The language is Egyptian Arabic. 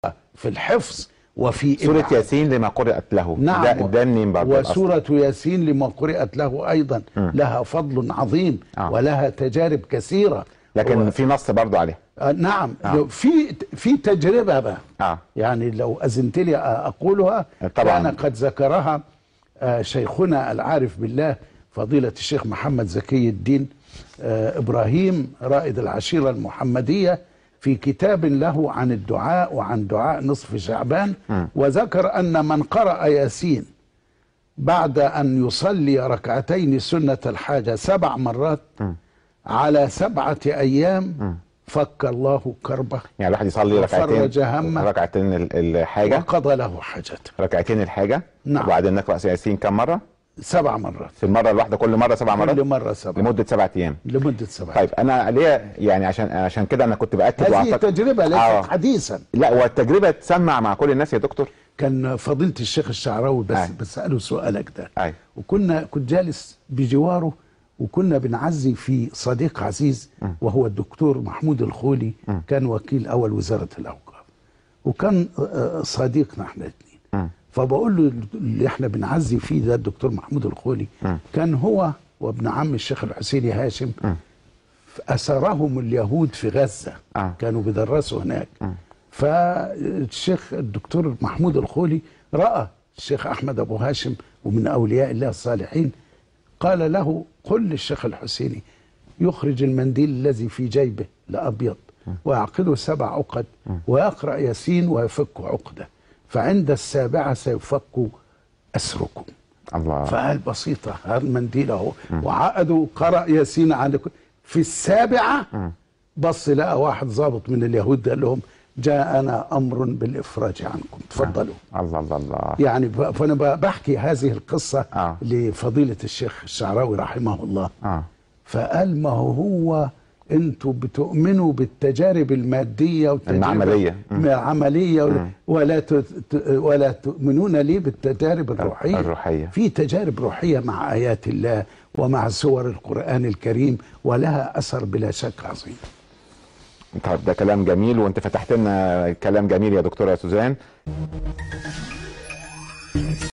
في الحفظ وفي سورة إبعاد. ياسين لما قرأت له نعم ده, ده منين برضه الأصل؟ وسورة ياسين لما قرأت له أيضا لها فضل عظيم آه. ولها تجارب كثيرة لكن و... في نص برضه عليها آه نعم آه. لو في في تجربة بقى اه يعني لو أذنت لي أقولها طبعاً. كان قد ذكرها آه، شيخنا العارف بالله فضيلة الشيخ محمد زكي الدين آه، إبراهيم رائد العشيرة المحمدية في كتاب له عن الدعاء وعن دعاء نصف شعبان وذكر أن من قرأ ياسين بعد أن يصلي ركعتين سنة الحاجة سبع مرات على سبعة أيام فك الله كربه يعني الواحد يصلي ركعتين وفرج همه. ركعتين ال- الحاجة وقضى له حاجته ركعتين الحاجة نعم. وبعدين نقرأ ياسين كم مرة؟ سبع مرات في المرة الواحدة كل مرة سبع مرات كل مرة سبع لمدة سبعة أيام لمدة سبع طيب أنا ليه يعني عشان عشان كده أنا كنت بأكد هذه وأعتقد- تجربة ليست آه. حديثا لا والتجربة تسمع مع كل الناس يا دكتور كان فضيلة الشيخ الشعراوي بس أي. بسأله سؤالك ده أي. وكنا كنت جالس بجواره وكنا بنعزي في صديق عزيز وهو الدكتور محمود الخولي كان وكيل أول وزارة الأوقاف وكان آه، صديقنا احنا الاثنين فبقول له اللي احنا بنعزي فيه ده الدكتور محمود الخولي كان هو وابن عم الشيخ الحسيني هاشم أسرهم اليهود في غزة آه. كانوا بيدرسوا هناك فالشيخ الدكتور محمود الخولي رأى الشيخ أحمد أبو هاشم ومن أولياء الله الصالحين قال له قل للشيخ الحسيني يخرج المنديل الذي في جيبه الأبيض ويعقده سبع عقد ويقرأ ياسين ويفك عقدة فعند السابعة سيفك أسركم الله فقال بسيطة هذا المنديل اهو وعقدوا قرأ ياسين عن في السابعة بص لقى واحد ضابط من اليهود قال لهم جاءنا أمر بالإفراج عنكم تفضلوا الله الله الله يعني ب- فأنا ب- بحكي هذه القصة آه. لفضيلة الشيخ الشعراوي رحمه الله اه فقال ما هو هو انتوا بتؤمنوا بالتجارب الماديه والتجارب المعملية. مم. العمليه ولا- ولا ت- ت- ولا تؤمنون ليه بالتجارب الروحيه الروحية. في تجارب روحيه مع ايات الله ومع سور القران الكريم ولها اثر بلا شك عظيم طيب ده كلام جميل وانت فتحت لنا كلام جميل يا دكتوره سوزان